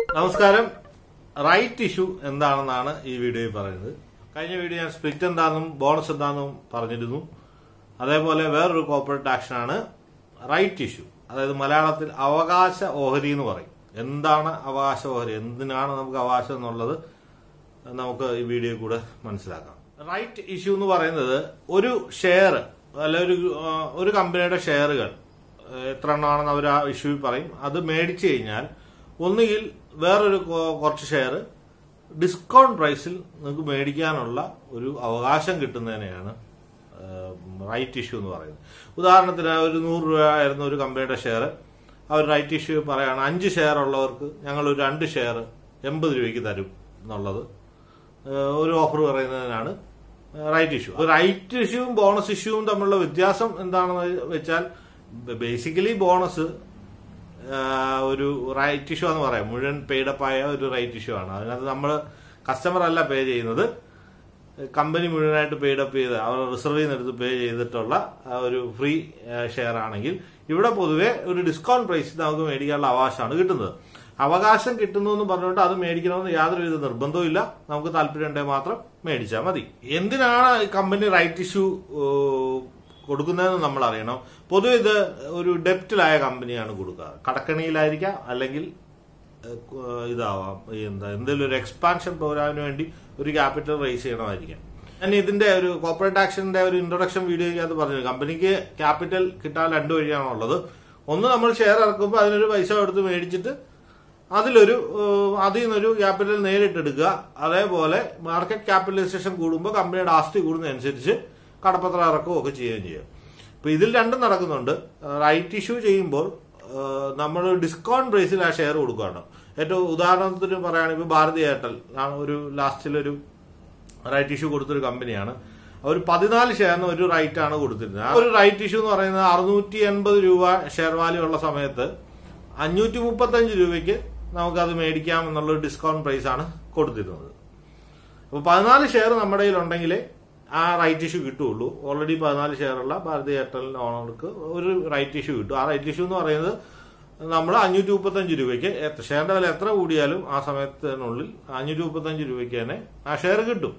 നമസ്കാരം right issue എന്താണെന്നാണ് ഈ വീഡിയോയിൽ പറയുന്നത് കഴിഞ്ഞ വീഡിയോ ഞാൻ സ്പ്ലിറ്റ് എന്താണെന്നും ബോണസ് എന്താണെന്നും പറഞ്ഞിരുന്നു അതേപോലെ വേറൊരു കോർപ്പറേറ്റ് ആക്ഷനാണ് റൈറ്റ് ഇഷ്യൂ അതായത് മലയാളത്തിൽ അവകാശ ഓഹരി എന്ന് പറയും എന്താണ് അവകാശ ഓഹരി എന്തിനാണ് നമുക്ക് അവകാശം എന്നുള്ളത് നമുക്ക് ഈ വീഡിയോ കൂടെ മനസ്സിലാക്കാം റൈറ്റ് ഇഷ്യൂ എന്ന് പറയുന്നത് ഒരു ഷെയർ അല്ല ഒരു ആ, ഒരു കമ്പനിയുടെ ഷെയറുകൾ എത്ര എണ്ണമാണെന്ന് അവർ ആ ഇഷ്യൂ പറയും അത് മേടിച്ചു കഴിഞ്ഞാൽ ഒന്നുകിൽ വേറൊരു കൊ- കുറച്ച് ഷെയർ ഡിസ്കൗണ്ട് പ്രൈസിൽ നിങ്ങൾക്ക് മേടിക്കാനുള്ള ഒരു അവകാശം കിട്ടുന്നതിനെയാണ് റൈറ്റ് ഇഷ്യൂ എന്ന് പറയുന്നത് ഉദാഹരണത്തിന് ഒരു നൂറ് രൂപ ആയിരുന്ന ഒരു കമ്പനിയുടെ ഷെയർ അവർ റൈറ്റ് ഇഷ്യൂ പറയാണ് അഞ്ച് ഷെയർ ഉള്ളവർക്ക് ഞങ്ങൾ ഒരു രണ്ട് ഷെയർ എൺപത് രൂപയ്ക്ക് തരും എന്നുള്ളത് ഏഹ് ഒരു ഓഫർ പറയുന്നതിനാണ് റൈറ്റ് ഇഷ്യൂ റൈറ്റ് ഇഷ്യൂവും ബോണസ് ഇഷ്യൂവും തമ്മിലുള്ള വ്യത്യാസം എന്താണെന്ന് വെച്ചാൽ ബേസിക്കലി ബോണസ് ഒരു റൈറ്റ് ഇഷ്യൂ എന്ന് പറയാം മുഴുവൻ പെയ്ഡപ്പ് ആയ ഒരു റൈറ്റ് ഇഷ്യൂ ആണ് അതിനകത്ത് നമ്മൾ കസ്റ്റമർ അല്ല പേ ചെയ്യുന്നത് കമ്പനി മുഴുവനായിട്ട് പെയ്ഡപ്പ് ചെയ്ത് അവർ റിസർവ് എടുത്ത് പേ ചെയ്തിട്ടുള്ള ആ ഒരു ഫ്രീ ഷെയർ ആണെങ്കിൽ ഇവിടെ പൊതുവെ ഒരു ഡിസ്കൗണ്ട് പ്രൈസിൽ നമുക്ക് മേടിക്കാനുള്ള അവകാശമാണ് കിട്ടുന്നത് അവകാശം കിട്ടുന്നു എന്ന് പറഞ്ഞുകൊണ്ട് അത് മേടിക്കണമെന്ന് യാതൊരുവിധ നിർബന്ധവും ഇല്ല നമുക്ക് താല്പര്യമുണ്ടെങ്കിൽ മാത്രം മേടിച്ചാൽ മതി എന്തിനാണ് ഈ കമ്പനി റൈറ്റ് ഇഷ്യൂ കൊടുക്കുന്നതെന്ന് നമ്മൾ അറിയണം പൊതുവെ ഇത് ഒരു ഡെപ്റ്റിലായ കമ്പനിയാണ് കൊടുക്കുക കടക്കണിയിലായിരിക്കാം അല്ലെങ്കിൽ ഏഹ്, ഇതാവാം ഈ എന്താ എന്തെങ്കിലും ഒരു എക്സ്പാൻഷൻ പ്രോഗ്രാമിന് വേണ്ടി ഒരു ക്യാപിറ്റൽ റേസ് ചെയ്യണമായിരിക്കാം ഞാൻ ഇതിന്റെ ഒരു കോർപ്പറേറ്റ് ആക്ഷന്റെ ഒരു ഇൻട്രൊഡക്ഷൻ വീഡിയോയ്ക്കകത്ത് പറഞ്ഞു കമ്പനിക്ക് ക്യാപിറ്റൽ കിട്ടാൻ രണ്ട് വഴിയാണുള്ളത് ഒന്ന് നമ്മൾ ഷെയർ ഇറക്കുമ്പോൾ അതിനൊരു പൈസ എടുത്ത് മേടിച്ചിട്ട് അതിലൊരു ഏഹ്, അതിൽ നിന്നൊരു ക്യാപിറ്റൽ നേരിട്ടെടുക്കുക അതേപോലെ മാർക്കറ്റ് ക്യാപിറ്റലൈസേഷൻ കൂടുമ്പോൾ കമ്പനിയുടെ ആസ്തി കൂടുന്നതനുസരിച്ച് കടപ്പത്രം ഇറക്കുകയും ഒക്കെ ചെയ്യുകയും ചെയ്യും ഇപ്പൊ ഇതിൽ രണ്ടും നടക്കുന്നുണ്ട് റൈറ്റ് ഇഷ്യൂ ചെയ്യുമ്പോൾ നമ്മൾ ഡിസ്കൗണ്ട് പ്രൈസിൽ ആ ഷെയർ കൊടുക്കുകയാണ് ഏറ്റവും ഉദാഹരണത്തിന് പറയുകയാണെങ്കിൽ ഇപ്പൊ ഭാരതി എയർടെൽ ആണ് ഒരു ലാസ്റ്റിലൊരു റൈറ്റ് ഇഷ്യൂ കൊടുത്തൊരു കമ്പനിയാണ് അവർ പതിനാല് ഷെയറിന് ഒരു റൈറ്റ് ആണ് കൊടുത്തിരുന്നത് ആ ഒരു റൈറ്റ് ഇഷ്യൂ എന്ന് പറയുന്നത് അറുന്നൂറ്റി എൺപത് രൂപ ഷെയർ വാല്യൂ ഉള്ള സമയത്ത് അഞ്ഞൂറ്റി മുപ്പത്തഞ്ച് രൂപയ്ക്ക് നമുക്കത് മേടിക്കാം എന്നുള്ള ഒരു ഡിസ്കൗണ്ട് പ്രൈസ് ആണ് കൊടുത്തിരുന്നത് അപ്പോൾ പതിനാല് ഷെയർ നമ്മുടെ കയ്യിൽ ഉണ്ടെങ്കിലേ ആ റൈറ്റ് ഇഷ്യൂ കിട്ടുള്ളൂ ഓൾറെഡി പതിനാല് ഷെയർ ഉള്ള ഭാരതി എയർടെൽ ഓണർക്ക് ഒരു റൈറ്റ് ഇഷ്യൂ കിട്ടും ആ റൈറ്റ് ഇഷ്യൂ എന്ന് പറയുന്നത് നമ്മൾ അഞ്ഞൂറ്റി മുപ്പത്തഞ്ച് രൂപയ്ക്ക് എത്ര- ഷെയറിന്റെ വില എത്ര കൂടിയാലും ആ സമയത്തിനുള്ളിൽ അഞ്ഞൂറ്റി മുപ്പത്തഞ്ച് രൂപയ്ക്ക് തന്നെ ആ ഷെയർ കിട്ടും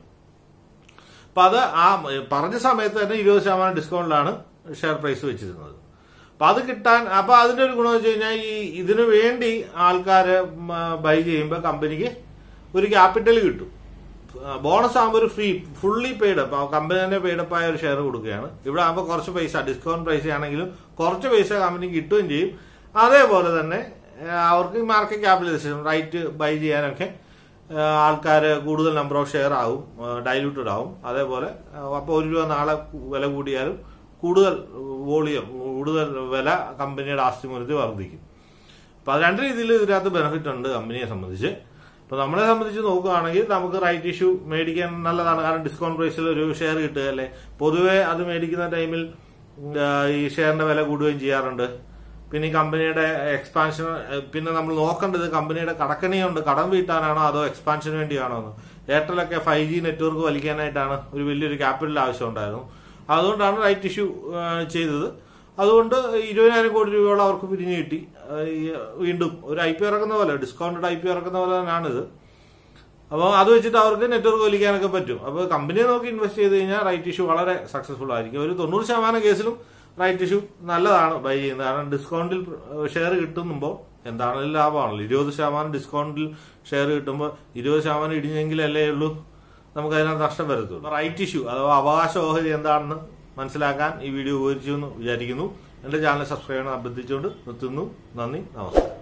അപ്പൊ അത് ആ പറഞ്ഞ സമയത്ത് തന്നെ ഇരുപത് ശതമാനം ഡിസ്കൗണ്ടിലാണ് ഷെയർ പ്രൈസ് വെച്ചിരുന്നത് അപ്പൊ അത് കിട്ടാൻ അപ്പൊ അതിന്റെ ഒരു ഗുണം വെച്ച് കഴിഞ്ഞാൽ ഈ ഇതിനു വേണ്ടി ആൾക്കാര് ബൈ ചെയ്യുമ്പോൾ കമ്പനിക്ക് ഒരു ക്യാപിറ്റൽ കിട്ടും ബോണസ് ആകുമ്പോൾ ഒരു ഫ്രീ ഫുള്ളി പെയ്ഡ് അപ്പൊ കമ്പനി തന്നെ പെയ്ഡപ്പ് ആയ ഒരു ഷെയർ കൊടുക്കുകയാണ് ഇവിടെ ആകുമ്പോൾ കുറച്ച് പൈസ ഡിസ്കൗണ്ട് പ്രൈസ് ആണെങ്കിലും കുറച്ച് പൈസ കമ്പനിക്ക് കിട്ടുകയും ചെയ്യും അതേപോലെ തന്നെ ആ, അവർക്ക് മാർക്കറ്റ് ക്യാപിറ്റലൈസേഷൻ റൈറ്റ് ബൈ ചെയ്യാനൊക്കെ ആൾക്കാർ കൂടുതൽ നമ്പർ ഓഫ് ഷെയർ ആവും ഡൈല്യൂട്ടഡ് ആവും അതേപോലെ അപ്പോൾ ഒരു രൂപ നാളെ വില കൂടിയാലും കൂടുതൽ വോളിയം കൂടുതൽ വില കമ്പനിയുടെ ആസ്തി മൂല്യത്തിൽ വർദ്ധിക്കും അപ്പൊ അത് രണ്ട് രീതിയിൽ ഇതിനകത്ത് ബെനിഫിറ്റ് ഉണ്ട് കമ്പനിയെ സംബന്ധിച്ച് ഇപ്പൊ നമ്മളെ സംബന്ധിച്ച് നോക്കുകയാണെങ്കിൽ നമുക്ക് റൈറ്റ് ഇഷ്യൂ മേടിക്കാൻ നല്ലതാണ് കാരണം ഡിസ്കൗണ്ട് പ്രൈസിൽ ഒരു ഷെയർ കിട്ടുക അല്ലേ പൊതുവെ അത് മേടിക്കുന്ന ടൈമിൽ ഉം, ആ, ഈ ഷെയറിന്റെ വില കൂടുകയും ചെയ്യാറുണ്ട് പിന്നെ ഈ കമ്പനിയുടെ എക്സ്പാൻഷൻ പിന്നെ നമ്മൾ നോക്കേണ്ടത് കമ്പനിയുടെ കടക്കണിയുണ്ട് കടം വീട്ടാനാണോ അതോ എക്സ്പാൻഷന് വേണ്ടിയാണോ എന്ന് എയർടെലൊക്കെ ഫൈവ് ജി നെറ്റ്വർക്ക് വലിക്കാനായിട്ടാണ് ഒരു വലിയൊരു ക്യാപിറ്റൽ ആവശ്യമുണ്ടായിരുന്നു അതുകൊണ്ടാണ് റൈറ്റ് ഇഷ്യൂ ചെയ്തത് അതുകൊണ്ട് ഇരുപതിനായിരം കോടി രൂപയോളം അവർക്ക് പിരിഞ്ഞു കിട്ടി ആ, ഈ വീണ്ടും ഒരു ഐ പി ഇറക്കുന്ന പോലെ ഡിസ്കൗണ്ടഡ് ഐ പി ഇറക്കുന്ന പോലെ തന്നെയാണിത് അപ്പോൾ അത് വെച്ചിട്ട് അവർക്ക് നെറ്റ്വർക്ക് വലിക്കാനൊക്കെ പറ്റും അപ്പോൾ കമ്പനിയെ നോക്കി ഇൻവെസ്റ്റ് ചെയ്ത് കഴിഞ്ഞാൽ റൈറ്റ് ഇഷ്യൂ വളരെ സക്സസ്ഫുൾ ആയിരിക്കും ഒരു തൊണ്ണൂറ് ശതമാനം കേസിലും റൈറ്റ് ഇഷ്യൂ നല്ലതാണ് ബൈ ചെയ്യുന്നത് കാരണം ഡിസ്കൗണ്ടിൽ ഷെയർ കിട്ടുമ്പോൾ എന്താണെങ്കിലും ലാഭമാണല്ലോ ഇരുപത് ശതമാനം ഡിസ്കൗണ്ടിൽ ഷെയർ കിട്ടുമ്പോൾ ഇരുപത് ശതമാനം ഇടിഞ്ഞെങ്കിലല്ലേ ഉള്ളൂ നമുക്ക് അതിനകത്ത് നഷ്ടം വരത്തുള്ളൂ റൈറ്റ് ഇഷ്യൂ അഥവാ അവകാശ ഓഹരി എന്താണെന്ന് മനസ്സിലാക്കാൻ ഈ വീഡിയോ ഉപകരിച്ചു എന്ന് വിചാരിക്കുന്നു എന്റെ ചാനൽ സബ്സ്ക്രൈബ് ചെയ്യണം അഭ്യർത്ഥിച്ചുകൊണ്ട് നിർത്തുന്നു നന്ദി നമസ്കാരം